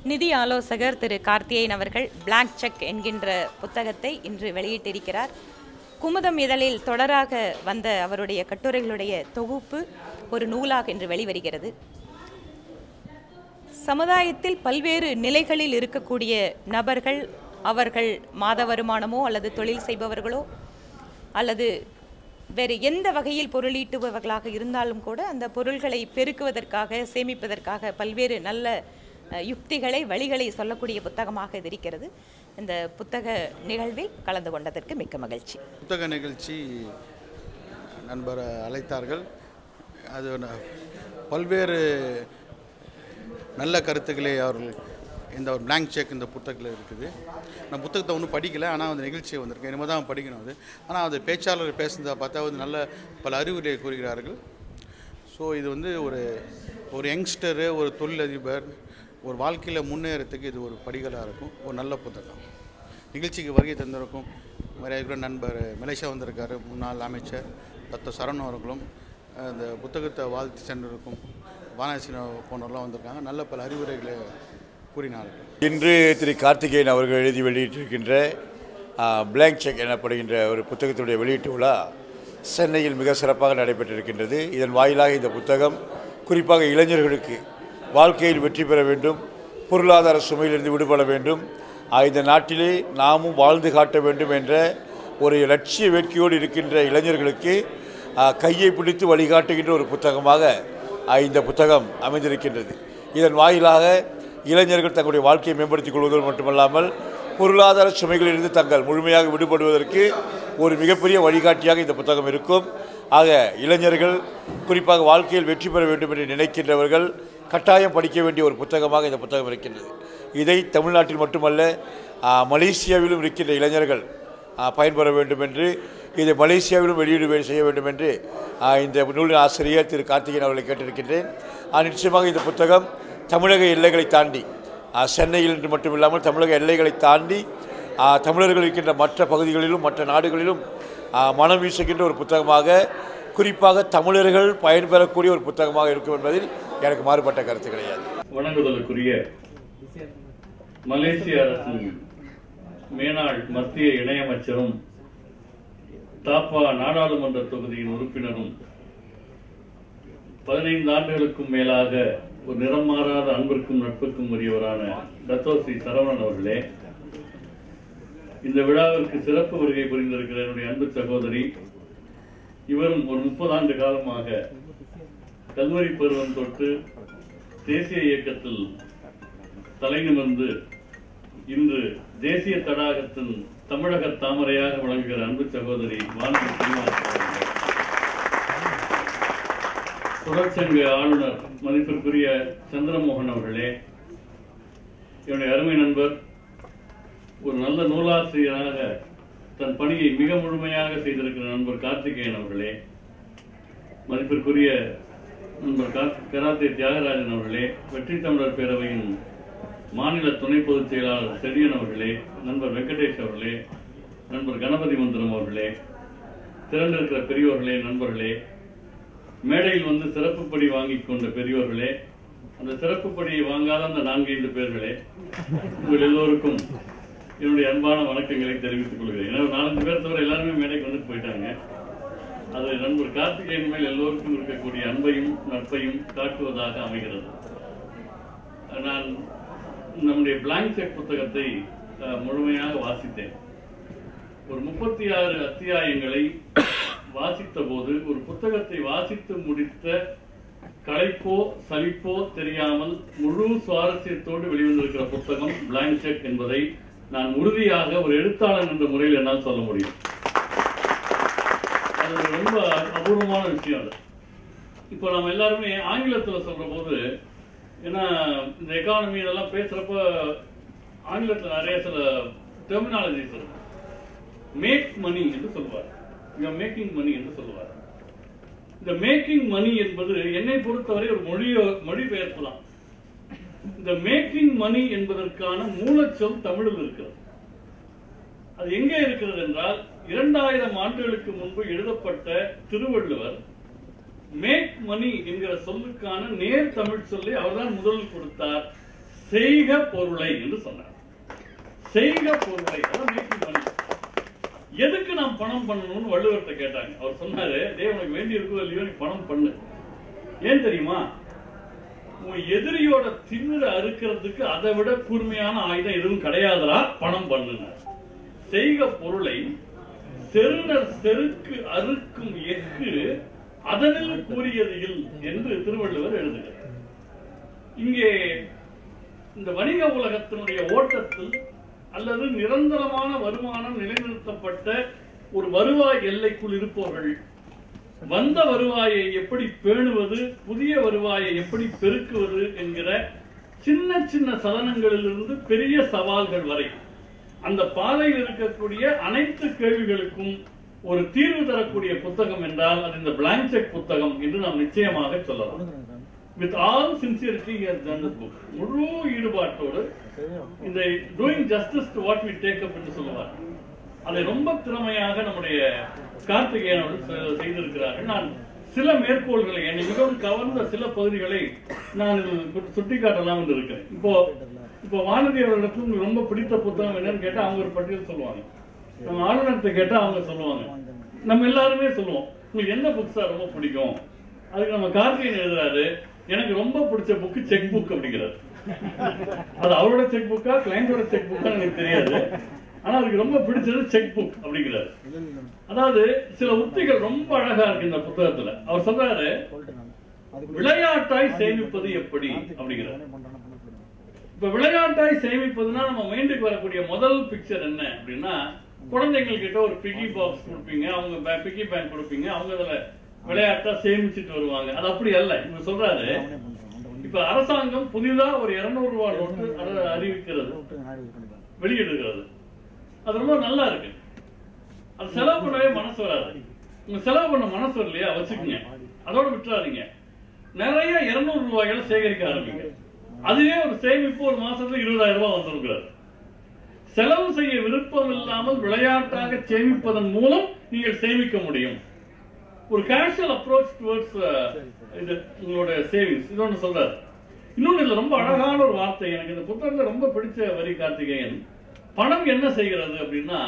நிதி ஆலோசகர் திரு கார்த்தியேயன் அவர்கள் பிளாக் செக் என்கின்ற புத்தகத்தை இன்று வெளியிட்டிருக்கிறார் குமுதம் இதழில் தொடராக வந்த அவருடைய கட்டுரைகளுடைய தொகுப்பு ஒரு நூலாக இன்று வெளிவருகிறது சமுதாயத்தில் பல்வேறு நிலைகளில் இருக்கக்கூடிய நபர்கள் அவர்கள் மாத வருமானமோ அல்லது தொழில் செய்பவர்களோ அல்லது வேறு எந்த வகையில் பொருளீட்டுபவர்களாக இருந்தாலும் கூட அந்த பொருள்களை பெருக்குவதற்காக சேமிப்பதற்காக பல்வேறு நல்ல அஹ், யுக்திகளை வழிகளை சொல்லக்கூடிய புத்தகமாக இது இருக்கிறது இந்த புத்தக நிகழ்வில் கலந்து கொண்டதற்கு மிக்க மகிழ்ச்சி புத்தக நிகழ்ச்சி நண்பரை அழைத்தார்கள் அது ந- பல்வேறு நல்ல கருத்துக்களை அவர்கள் இந்த ஒரு blank செக் இந்த புத்தகத்தில் இருக்குது நான் புத்தகத்தை ஒன்றும் படிக்கலை ஆனால் அந்த நிகழ்ச்சி வந்திருக்கேன் இனிமேல் தான் படிக்கணும் அது ஆனால் அது பேச்சாளர் பேசுனதை பார்த்தா வந்து நல்ல பல அறிவுரை கூறுகிறார்கள் ஸோ இது வந்து ஒரு ஒரு யங்ஸ்டரு ஒரு தொழிலதிபர் ஒரு வாழ்க்கையில் முன்னேறத்துக்கு இது ஒரு படிகளாக இருக்கும் ஒரு நல்ல புத்தகம் நிகழ்ச்சிக்கு வருகை தந்திருக்கும் மரியாதைக்குரிய நண்பர் மலேசியா வந்திருக்காரு முன்னாள் அமைச்சர் தத்த சரண் அவர்களும் அந்த புத்தகத்தை வாழ்த்து சென்றிருக்கும் வாரணாசி போனவரெல்லாம் வந்திருக்காங்க நல்ல பல அறிவுரைகளை கூறினார்கள் இன்று திரு கார்த்திகேயன் அவர்கள் எழுதி வெளியிட்டிருக்கின்ற பிளாங்க் செக் எனப்படுகின்ற ஒரு புத்தகத்துடைய வெளியீட்டு விழா சென்னையில் மிக சிறப்பாக நடைபெற்றிருக்கின்றது இதன் வாயிலாக இந்த புத்தகம் குறிப்பாக இளைஞர்களுக்கு வாழ்க்கையில் வெற்றி பெற வேண்டும் பொருளாதார சுமையிலிருந்து விடுபட வேண்டும் ஆக, இந்த நாட்டிலே நாமும் வாழ்ந்து காட்ட வேண்டும் என்ற ஒரு லட்சிய வேட்கையோடு இருக்கின்ற இளைஞர்களுக்கு ஆ, கையை பிடித்து வழிகாட்டுகின்ற ஒரு புத்தகமாக ஆ, இந்த புத்தகம் அமைந்திருக்கின்றது இதன் வாயிலாக இளைஞர்கள் தங்களுடைய வாழ்க்கையை மேம்படுத்திக் கொள்வதோடு மட்டுமல்லாமல் பொருளாதார சுமைகளிலிருந்து தங்கள் முழுமையாக விடுபடுவதற்கு ஒரு மிகப்பெரிய வழிகாட்டியாக இந்த புத்தகம் இருக்கும் ஆக இளைஞர்கள் குறிப்பாக வாழ்க்கையில் வெற்றி பெற வேண்டும் என்று நினைக்கின்றவர்கள் கட்டாயம் படிக்க வேண்டிய ஒரு புத்தகமாக இந்த புத்தகம் இருக்கின்றது இதை தமிழ்நாட்டில் மட்டுமல்ல ஆ, மலேசியாவிலும் இருக்கின்ற இளைஞர்கள் ஆ, பயன்பெற வேண்டும் என்று இதை மலேசியாவிலும் வெளியீடு வே- செய்ய வேண்டும் என்று ஆ, இந்த நூலின் ஆசிரியர் திரு கார்த்திகேயன் அவர்களை கேட்டிருக்கின்றேன் ஆ, நிச்சயமாக இந்த புத்தகம் தமிழக எல்லைகளை தாண்டி ஆ, சென்னையில் என்று மட்டும் இல்லாமல் தமிழக எல்லைகளை தாண்டி ஆ, தமிழர்கள் இருக்கின்ற மற்ற பகுதிகளிலும் மற்ற நாடுகளிலும் ஆ, மனம் வீசுகின்ற ஒரு புத்தகமாக குறிப்பாக தமிழர்கள் பயன்பெறக்கூடிய ஒரு புத்தகமாக இருக்கும் என்பதில் எனக்கு மாறுபட்ட கருத்து கிடையாது வணங்குதலுக்குரிய மலேசிய அரசின் மேனாள் மத்திய இணையமைச்சரும் தாப்பா நாடாளுமன்ற தொகுதியின் உறுப்பினரும் பதினைந்து ஆண்டுகளுக்கும் மேலாக ஒரு நிறம் மாறாத அன்பிற்கும் நட்புக்கும் உரியவரான டத்தோசி சரவணன் அவர்களே இந்த விழாவிற்கு சிறப்பு வருகை புரிந்திருக்கிற என்னுடைய அன்பு சகோதரி இவரும் ஒரு முப்பது ஆண்டு காலமாக கல்வரி பருவம் தொட்டு தேசிய இயக்கத்தில் தலைநிமிர்ந்து இன்று தேசிய தடாகத்தின் தமிழக தாமரையாக விளங்குகிற அன்பு சகோதரி வானதி சீனிவாசன் அவர்கள். தொழிற்சங்க ஆளுநர் மதிப்பிற்குரிய சந்திரமோகன் அவர்களே என்னுடைய அருமை நண்பர் ஒரு நல்ல நூலாசிரியராக தன் பணியை மிக முழுமையாக செய்திருக்கிற நண்பர் கார்த்திகேயன் அவர்களே மதிப்பிற்குரிய நண்பர் கா- கராத்தே தியாகராஜன் அவர்களே வெற்றி தமிழர் பேரவையின் மாநில துணை பொதுச் செயலாளர் செடியன் அவர்களே நண்பர் வெங்கடேஷ் அவர்களே நண்பர் கணபதி மந்திரம் அவர்களே திரண்டிருக்கிற பெரியோர்களே நண்பர்களே மேடையில் வந்து சிறப்பு படி வாங்கிக் கொண்ட பெரியோர்களே அந்த சிறப்பு படியை வாங்காத அந்த நான்கைந்து பேர்களே உங்கள் எல்லோருக்கும் என்னுடைய அன்பான வணக்கங்களை தெரிவித்துக் கொள்கிறேன் ஏன்னா ஒரு நாலஞ்சு பேர் தவிர எல்லாருமே மேடைக்கு வந்துட்டு போயிட்டாங்க அது நண்பர் கார்த்திகேயன் மேல் எல்லோருக்கும் இருக்கக்கூடிய அன்பையும் நட்பையும் காட்டுவதாக அமைகிறது நான் நம்முடைய பிளாங்க் செக் புத்தகத்தை அஹ், முழுமையாக வாசித்தேன் ஒரு முப்பத்தி ஆறு அத்தியாயங்களை வாசித்த போது ஒரு புத்தகத்தை வாசித்து முடித்த களைப்போ சலிப்போ தெரியாமல் முழு சுவாரஸ்யத்தோடு வெளிவந்திருக்கிற புத்தகம் பிளாங்க் செக் என்பதை நான் உறுதியாக ஒரு எழுத்தாளன் என்ற முறையில் என்னால் சொல்ல முடியும் அது ஒரு ரொம்ப அபூர்வமான விஷயம் அது இப்போ நம்ம எல்லாருமே ஆங்கிலத்துல சொல்ற போது ஏன்னா இந்த எக்கானமி இதெல்லாம் பேசுறப்ப ஆங்கிலத்துல நிறைய சில டெர்மினாலஜிஸ் இருக்கும் மேக் மணி என்று சொல்லுவார் மேக்கிங் மணி என்று சொல்லுவார் இந்த மேக்கிங் மணி என்பது என்னை பொறுத்தவரை ஒரு மொழியோ மொழிபெயர்ப்பு தான் இந்த மேக்கிங் மணி என்பதற்கான மூலச்சொல் தமிழில் இருக்கிறது அது எங்கே இருக்கிறது என்றால் இரண்டாயிரம் ஆண்டுகளுக்கு முன்பு எழுதப்பட்ட திருவள்ளுவர் மேக் மணி என்கிற சொல்லுக்கான நேர் தமிழ் சொல்லை அவர்தான் முதலில் கொடுத்தார் செய்க பொருளை என்று சொன்னார் செய்க பொருளை அதான் make money. எதுக்கு நாம் பணம் பண்ணணும்னு வள்ளுவர்கிட்ட கேட்டாங்க அவர் சொன்னாரு டேய் உனக்கு வேண்டி இருக்கோ இல்லையோ நீ பணம் பண்ணு ஏன் தெரியுமா உன் எதிரியோட திமிர அறுக்கிறதுக்கு அதை விட கூர்மையான ஆயுதம் எதுவும் கிடையாதுடா பணம் பண்ணுனார் செய்க பொருளை செருணர் செருக்கு அறுக்கும் எஃகு அதனில் கூறியது இல் என்று திருவள்ளுவர் எழுதுகிறார் இங்கே இந்த வணிக உலகத்தினுடைய ஓட்டத்தில் அல்லது நிரந்தரமான வருமானம் நிலைநிறுத்தப்பட்ட ஒரு வருவாய் எல்லைக்குள் இருப்பவர்கள் வந்த வருவாயை எப்படி பேணுவது புதிய வருவாயை எப்படி பெருக்குவது என்கிற சின்ன சின்ன சலனங்களிலிருந்து பெரிய சவால்கள் வரை அந்த பாதையில் இருக்கக்கூடிய அனைத்து கேள்விகளுக்கும் ஒரு தீர்வு தரக்கூடிய புத்தகம் என்றால் அது இந்த பிளாங்க் செக் புத்தகம் என்று நாம் நிச்சயமாக சொல்லலாம் with all sincerity has done this book முழு ஈடுபாட்டோடு இந்த doing justice to what we take up என்று சொல்லுவார் அதை ரொம்ப திறமையாக நம்முடைய கார்த்திகேயன் அவர்கள் செ- செய்திருக்கிறார்கள் நான் சில மேற்கோள்களை என்னை மிகவும் கவர்ந்த சில பகுதிகளை நான் இதில் சுட்டிக்காட்டலாம் என்று இருக்கிறேன் இப்போ இப்போ வானதி அவர்களுக்கு உங்களுக்கு ரொம்ப பிடித்த புத்தகம் என்னன்னு கேட்டா அவங்க ஒரு பட்டியல் சொல்லுவாங்க நம்ம ஆளுநர்கிட்ட கேட்டா அவங்க சொல்லுவாங்க நம்ம எல்லாருமே சொல்லுவோம் உங்களுக்கு எந்த புக் சார் ரொம்ப பிடிக்கும் அதுக்கு நம்ம கார்த்திகேயன் எழுதுறாரு எனக்கு ரொம்ப பிடிச்ச புக் செக் புக் அப்படிங்கிறாரு அது அவரோட செக் புக்கா கிளைண்டோட செக் புக்கா எனக்கு தெரியாது ஆனா அதுக்கு ரொம்ப பிடிச்சது செக் புக் அப்படிங்கிறாரு அதாவது சில உத்திகள் ரொம்ப அழகா இருக்கு இந்த புத்தகத்துல அவர் சொல்றாரு விளையாட்டாய் சேமிப்பது எப்படி அப்படிங்கிறார் இப்ப விளையாட்டாய் சேமிப்பதுன்னா நம்ம மைண்டுக்கு வரக்கூடிய முதல் பிக்சர் என்ன அப்படின்னா குழந்தைகள் கிட்ட ஒரு பிகி பாக்ஸ் கொடுப்பீங்க அவங்க பிகி பேங்க் கொடுப்பீங்க அவங்க அதுல விளையாட்டா சேமிச்சிட்டு வருவாங்க அது அப்படி அல்ல இவங்க சொல்றாரு இப்ப அரசாங்கம் புதிதா ஒரு 200 ரூபாய் நோட்டு அதை அறிவிக்கிறது வெளியிடுகிறது அது ரொம்ப நல்லா இருக்கு அது செலவு பண்ணவே மனசு வராது உங்க செலவு பண்ண மனசு வரலையா வச்சுக்கோங்க அதோட விட்டுறாதீங்க நிறைய 200 ரூபாய்களை சேகரிக்க ஆரம்பிங்க அதுவே ஒரு சேமிப்பு ஒரு மாசத்துல இருபதாயிரம் ரூபாய் வந்துருக்கிறார் செலவு செய்ய விருப்பம் இல்லாமல் விளையாட்டாக சேமிப்பதன் மூலம் நீங்கள் சேமிக்க முடியும் ஒரு கேஷுவல் அப்ரோச் டுவர்ட்ஸ் இது உங்களோட சேவிங்ஸ் இது ஒன்று சொல்றாரு இன்னொன்று இதுல ரொம்ப அழகான ஒரு வார்த்தை எனக்கு இந்த புத்தகத்துல ரொம்ப பிடிச்ச வரி கார்த்திகேயன் பணம் என்ன செய்கிறது அப்படின்னா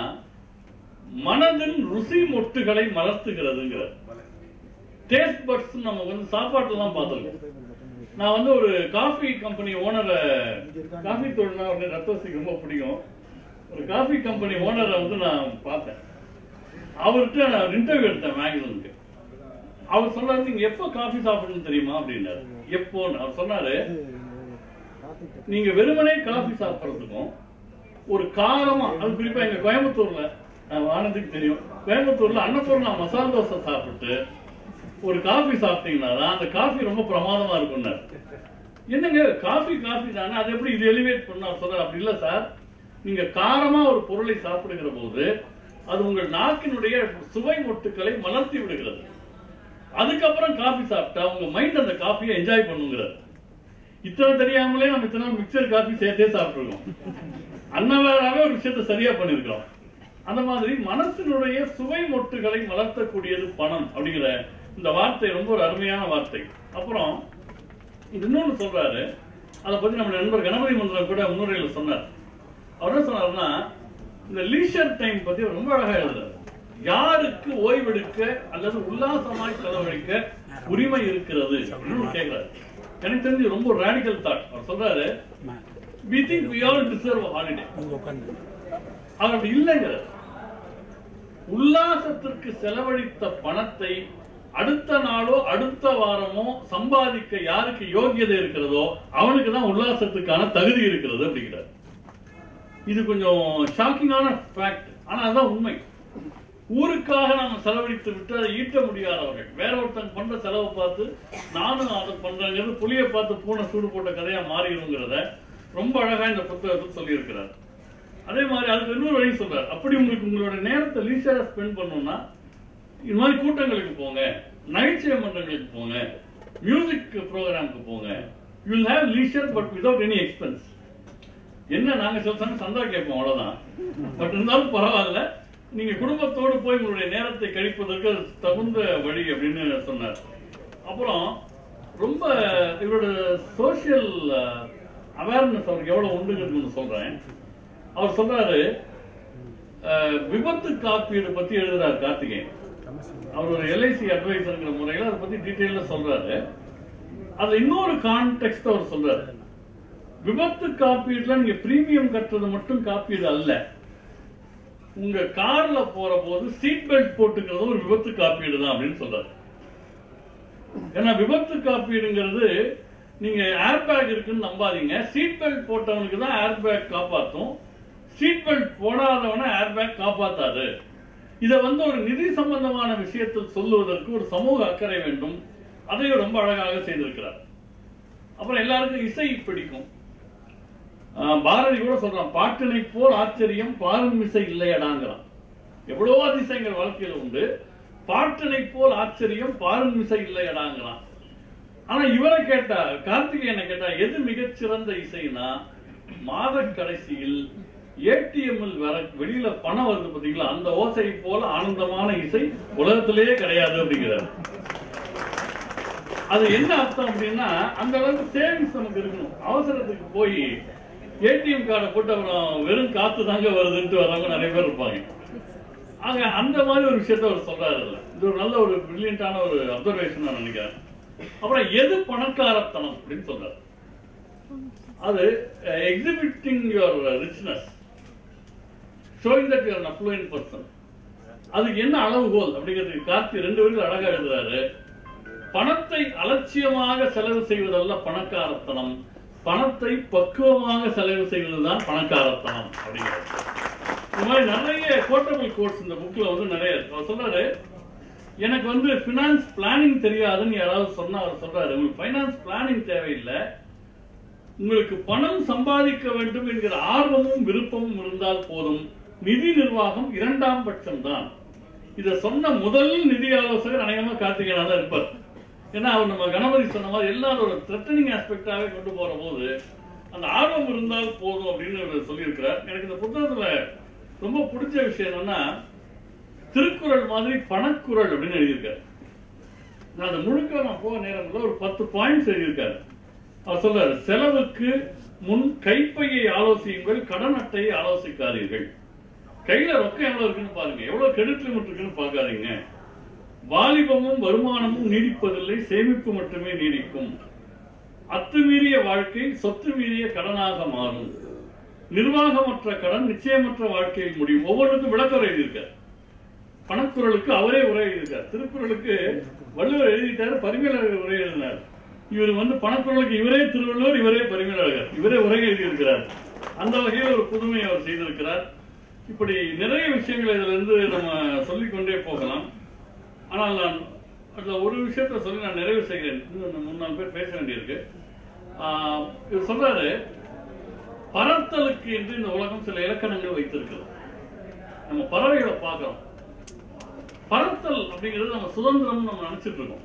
மனதின் ருசி மொட்டுகளை மலர்த்துகிறதுங்கிறார் டேஸ்ட் பட்ஸ் நம்ம வந்து சாப்பாட்டுலாம் பார்த்துருக்கோம் நான் வந்து ஒரு காஃபி கம்பெனி ஓனரை காஃபி தொழில்னா வந்து ரத்தோசிக்கு ரொம்ப பிடிக்கும் ஒரு காஃபி கம்பெனி ஓனரை வந்து நான் பார்த்தேன் அவர்கிட்ட நான் இன்டர்வியூ எடுத்தேன் மேகசினுக்கு அவர் சொன்னாரு நீங்க எப்போ காஃபி சாப்பிடணும் தெரியுமா அப்படின்னாரு எப்போன்னு அவர் சொன்னாரு நீங்க வெறுமனே காஃபி சாப்பிடுறதுக்கும் ஒரு காரமா அது குறிப்பா எங்க கோயம்புத்தூர்ல நான் வானத்துக்கு தெரியும் கோயம்புத்தூர்ல அன்னபூர்ணா மசால் தோசை சாப்பிட்டு ஒரு காஃபி சாப்பிட்டீங்கன்னா தான் அந்த காஃபி ரொம்ப பிரமாதமா இருக்கும்னாரு என்னங்க காஃபி காஃபி தானே அது எப்படி இது எலிவேட் பண்ண சொல்ற அப்படி இல்ல சார் நீங்க காரமா ஒரு பொருளை சாப்பிடுகிற போது அது உங்கள் நாக்கினுடைய சுவை மொட்டுக்களை மலர்த்தி விடுகிறது அதுக்கப்புறம் காஃபி சாப்பிட்டா உங்க மைண்ட் அந்த காஃபியை என்ஜாய் பண்ணுங்கிறார் இத்தனை தெரியாமலே நம்ம இத்தனை மிக்சர் காஃபி சேர்த்தே சாப்பிட்டுருக்கோம் அன்னவேராவே ஒரு விஷயத்தை சரியா பண்ணிருக்கிறோம் அந்த மாதிரி மனசினுடைய சுவை மொட்டுகளை மலர்த்தக்கூடியது பணம் அப்படிங்கிற இந்த வார்த்தை ரொம்ப ஒரு அருமையான வார்த்தை அப்புறம் இது இன்னொன்னு சொல்றாரு அதை பத்தி நம்ம நண்பர் கணபதி மந்திரம் கூட முன்னுரையில சொன்னார் அவர் என்ன சொன்னாருன்னா இந்த லீஷர் டைம் பத்தி அவர் ரொம்ப அழகா எழுதுறாரு யாருக்கு ஓய்வெடுக்க அல்லது உல்லாசமாய் செலவழிக்க உரிமை இருக்கிறது அப்படின்னு கேட்கிறாரு எனக்கு தெரிஞ்சு ரொம்ப ரேடிக்கல் தாட் அவர் சொல்றாரு we think we all deserve a holiday அவர் அப்படி இல்லைங்கிறார் உல்லாசத்திற்கு செலவழித்த பணத்தை அடுத்த நாளோ அடுத்த வாரமோ சம்பாதிக்க யாருக்கு யோகியதை இருக்கிறதோ அவனுக்கு தான் உல்லாசத்துக்கான தகுதி இருக்கிறது அப்படிங்கிறார் இது கொஞ்சம் ஷாக்கிங்கான ஃபேக்ட் ஆனா அதுதான் உண்மை ஊருக்காக நாம செலவழித்து விட்டு அதை ஈட்ட முடியாதவர்கள் வேற ஒருத்தன் பண்ற செலவை பார்த்து நானும் அதை பண்றேங்கிறது புளியை பார்த்து பூனை சூடு போட்ட கதையா மாறிடுங்கிறத ரொம்ப அழகா இந்த புத்தகத்தில் சொல்லியிருக்கிறார் அதே மாதிரி அதுக்கு இன்னொரு வழி சொல்றாரு அப்படி உங்களுக்கு உங்களோட நேரத்தை லீசரா ஸ்பெண்ட் பண்ணணும்னா இது மாதிரி கூட்டங்களுக்கு போங்க நகைச்சுவை மன்றங்களுக்கு போங்க மியூசிக் ப்ரோக்ராமுக்கு போங்க you will have leisure but without any expense என்ன நாங்க சொல்ல சந்தா கேட்போம் அவ்வளவுதான் பட் இருந்தாலும் பரவாயில்ல நீங்க குடும்பத்தோடு போய் உங்களுடைய நேரத்தை கழிப்பதற்கு அது தகுந்த வழி அப்படின்னு சொன்னார் அப்புறம் ரொம்ப இவரோட சோஷியல் அவேர்னஸ் அவருக்கு எவ்வளவு உண்டுங்கிறது சொல்றேன் அவர் சொல்றாரு அஹ், விபத்து காப்பீடு பத்தி எழுதுறாரு கார்த்திகேயன் அவர் ஒரு எல்ஐசி அட்வைசர்ங்கிற முறையில் அதை பத்தி டீட்டெயிலாக சொல்றாரு அதுல இன்னொரு கான்டெக்ட் அவர் சொல்றாரு விபத்து காப்பீடுல நீங்க பிரீமியம் கட்டுறது மட்டும் காப்பீடு அல்ல உங்க கார்ல போற போது சீட் பெல்ட் போட்டுக்கிறது ஒரு விபத்து காப்பீடு தான் அப்படின்னு சொல்றாரு ஏன்னா விபத்து காப்பீடுங்கிறது நீங்க ஏர் பேக் இருக்குன்னு நம்பாதீங்க சீட் பெல்ட் போட்டவனுக்கு தான் ஏர் பேக் காப்பாத்தும் சீட் பெல்ட் போடாதவனை ஏர் பேக் காப்பாத்தாது இதை வந்து ஒரு நிதி சம்பந்தமான விஷயத்தில் சொல்லுவதற்கு ஒரு சமூக அக்கறை வேண்டும் அதையும் ரொம்ப அழகாக செய்திருக்கிறார் அப்புறம் எல்லாருக்கும் இசை பிடிக்கும் ஆஹ் பாரதி கூட சொல்றான் பாட்டினை போல் ஆச்சரியம் பாரும் இசை இல்லையடாங்கிறான் எவ்வளவோ அதிசயங்கள் வாழ்க்கையில உண்டு பாட்டினை போல் ஆச்சரியம் பாரும் இசை இல்லையடாங்கிறான் ஆனா இவரை கேட்டா கார்த்திகேயனை கேட்டா எது மிகச்சிறந்த இசைனா மாத கடைசியில் ஏடிஎம்மில் வர வெளியில பணம் வருது பாத்தீங்களா அந்த ஓசை போல ஆனந்தமான இசை உலகத்திலேயே கிடையாது அப்படிங்கிறார் அது என்ன அர்த்தம் அப்படின்னா அந்த அளவுக்கு சேவிங்ஸ் நமக்கு இருக்கணும் அவசரத்துக்கு போய் ஏடிஎம் கார்டை போட்டு அப்புறம் வெறும் காத்து தாங்க வருதுன்ட்டு வரவங்க நிறைய பேர் இருப்பாங்க ஆக அந்த மாதிரி ஒரு விஷயத்த அவர் சொல்றாரு இதுல. இது ஒரு நல்ல ஒரு பிரில்லியண்டான ஒரு அப்சர்வேஷன் நான் நினைக்கிறேன் அப்புறம் எது பணக்காரத்தனம் அப்படின்னு சொல்றாரு அது exhibiting your richness showing that your affluent person அதுக்கு என்ன அளவுகோல் அப்படிங்கிறதுக்கு கார்த்தி ரெண்டு பேரும் அழகா எழுதுறாரு பணத்தை அலட்சியமாக செலவு செய்வதல்ல பணக்காரத்தனம் பணத்தை பக்குவமாக செலவு செய்வதுதான் பணக்காரத்தனம் அப்படிங்கிறது இந்த மாதிரி நிறைய கோட்டபிள் கோட்ஸ் இந்த புக்ல வந்து நிறைய இருக்கு அவர் சொல்றாரு எனக்கு வந்து ஃபினான்ஸ் பிளானிங் தெரியாதுன்னு யாராவது சொன்னா அவர் சொல்றாரு உங்களுக்கு ஃபைனான்ஸ் பிளானிங் தேவையில்லை உங்களுக்கு பணம் சம்பாதிக்க வேண்டும் என்கிற ஆர்வமும் விருப்பமும் இருந்தால் போதும் நிதி நிர்வாகம் இரண்டாம் பட்சம் தான் இத சொன்ன முதல் நிதி ஆலோசகர் அநேகமா கார்த்திகேயனா தான் இருப்பார் ஏன்னா அவர் நம்ம கணபதி சொன்ன மாதிரி எல்லாரோட த்ரெட்டனிங் ஆஸ்பெக்டாவே கொண்டு போற போது அந்த ஆர்வம் இருந்தால் போதும் அப்படின்னு அவர் சொல்லியிருக்கிறார் எனக்கு இந்த புத்தகத்துல ரொம்ப பிடிச்ச விஷயம் என்னன்னா திருக்குறள் மாதிரி பணக்குறள் அப்படின்னு எழுதியிருக்காரு நான் அந்த முழுக்க நான் போக நேரம் இல்லை ஒரு பத்து பாயிண்ட்ஸ் எழுதியிருக்காரு அவர் சொல்றாரு செலவுக்கு முன் கைப்பையை ஆலோசியுங்கள் கடன் அட்டையை ஆலோசிக்காதீர்கள் கையில ரொக்கம் எவ்வளவு இருக்குன்னு பாருங்க எவ்வளவு கிரெடிட் லிமிட் இருக்குன்னு பார்க்காதீங்க வாலிபமும் வருமானமும் நீடிப்பதில்லை சேமிப்பு மட்டுமே நீடிக்கும் அத்துமீறிய வாழ்க்கை சொத்து மீறிய கடனாக மாறும் நிர்வாகமற்ற கடன் நிச்சயமற்ற வாழ்க்கையில் முடியும் ஒவ்வொன்றுக்கும் விளக்கம் எழுதியிருக்கார் பணக்குறளுக்கு அவரே உரை எழுதியிருக்கார் திருக்குறளுக்கு வள்ளுவர் எழுதிட்டாரு பரிமேலழகர் உரை எழுதினார் இவர் வந்து பணக்குறளுக்கு இவரே திருவள்ளுவர் இவரே பரிமேலழகர் இவரே உரை எழுதியிருக்கிறார் அந்த வகையில் ஒரு புதுமை அவர் செய்திருக்கிறார் இப்படி நிறைய விஷயங்களை இதுல இருந்து நம்ம சொல்லிக்கொண்டே போகலாம் ஆனால் நான் அதுல ஒரு விஷயத்த சொல்லி நான் நிறைவு செய்கிறேன் இன்னும் மூணு நாலு பேர் பேச வேண்டியிருக்கு ஆஹ் இவர் சொல்றாரு பறத்தலுக்கு என்று இந்த உலகம் சில இலக்கணங்கள் வைத்திருக்கிறது நம்ம பறவைகளை பார்க்கிறோம் பறத்தல் அப்படிங்கிறது நம்ம சுதந்திரம் நம்ம நினைச்சிட்டு இருக்கோம்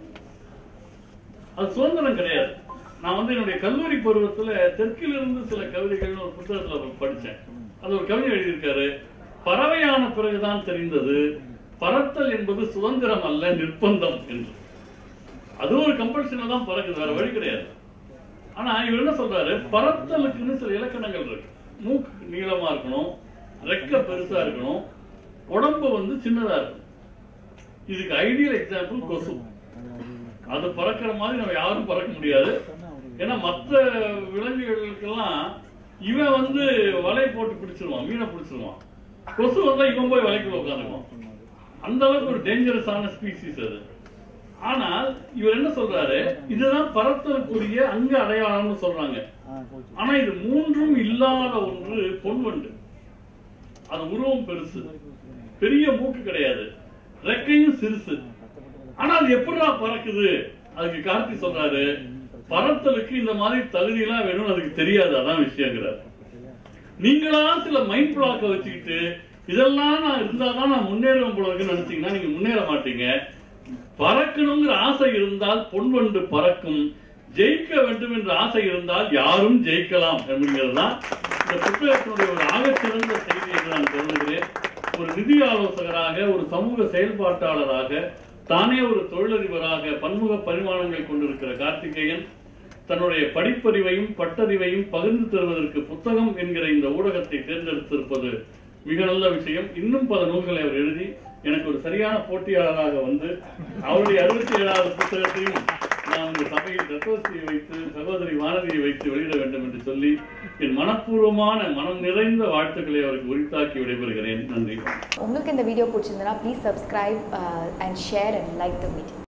அது சுதந்திரம் கிடையாது நான் வந்து என்னுடைய கல்லூரி பருவத்துல தெற்கிலிருந்து சில கவிதைகள்னு ஒரு புத்தகத்துல படிச்சேன் அது ஒரு கவிதை எழுதியிருக்காரு பறவையான பிறகுதான் தெரிந்தது பறத்தல் என்பது சுதந்திரம் அல்ல நிர்பந்தம் என்று அது ஒரு கம்பல்ஷன்ல தான் பறக்குது வேற வழி கிடையாது ஆனா இவர் என்ன சொல்றாரு பறத்தலுக்குன்னு சில இலக்கணங்கள் இருக்கு மூக்கு நீளமா இருக்கணும் ரெக்க பெருசா இருக்கணும் உடம்பு வந்து சின்னதா இருக்கணும் இதுக்கு ஐடியல் எக்ஸாம்பிள் கொசு அது பறக்கிற மாதிரி நம்ம யாரும் பறக்க முடியாது ஏன்னா மற்ற விலங்குகளுக்கெல்லாம் இவன் வந்து வலை போட்டு பிடிச்சிருவான் மீனை பிடிச்சிருவான் கொசு வந்தா இவன் போய் வலைக்குள்ள உட்காந்துக்குவான் அந்த அளவுக்கு ஒரு டேஞ்சரஸான ஸ்பீசிஸ் அது ஆனால் இவர் என்ன சொல்றாரு இதுதான் பறத்தலுக்குரிய அங்க அடையாளம்னு சொல்றாங்க ஆனா இது மூன்றும் இல்லாத ஒன்று பொன்வண்டு அது உருவம் பெருசு பெரிய மூக்கு கிடையாது ரெக்கையும் சிறுசு ஆனா அது எப்படிடா பறக்குது அதுக்கு கார்த்தி சொல்றாரு பறத்தலுக்கு இந்த மாதிரி தகுதி எல்லாம் வேணும்னு அதுக்கு தெரியாது அதான் விஷயங்கிறார் நீங்களா சில மைண்ட் பிளாக்க வச்சுக்கிட்டு இதெல்லாம் நான் இருந்தாதான் நான் முன்னேறும் போல இருக்குன்னு நினைச்சீங்கன்னா நீங்க முன்னேற மாட்டீங்க பறக்கணுங்கிற ஆசை இருந்தால் பொன்வண்டு பறக்கும் ஜெயிக்க வேண்டும் என்ற ஆசை இருந்தால் யாரும் ஜெயிக்கலாம் என்கிறது தான் இந்த புத்தகத்தினுடைய ஒரு ஆகச்சிறந்த செய்தி என்று நான் கருதுகிறேன் ஒரு நிதி ஆலோசகராக ஒரு சமூக செயல்பாட்டாளராக தானே ஒரு தொழிலதிபராக பன்முக பரிமாணங்கள் கொண்டிருக்கிற கார்த்திகேயன் தன்னுடைய படிப்பறிவையும் பட்டறிவையும் பகிர்ந்து தருவதற்கு புத்தகம் என்கிற இந்த ஊடகத்தை தேர்ந்தெடுத்திருப்பது மிக நல்ல விஷயம் இன்னும் பல நூல்களை அவர் எழுதி எனக்கு ஒரு சரியான போட்டியாளராக வந்து அவருடைய அறுபத்தி ஏழாவது புத்தகத்தையும் நான் இந்த சபையில் தத்துவஸ்ரீயை வைத்து சகோதரி வானதியை வைத்து வெளியிட வேண்டும் என்று சொல்லி என் மனப்பூர்வமான மனம் நிறைந்த வாழ்த்துக்களை அவருக்கு உரித்தாக்கி விடைபெறுகிறேன் நன்றி உங்களுக்கு இந்த வீடியோ பிடிச்சிருந்தனா please subscribe and share and like the video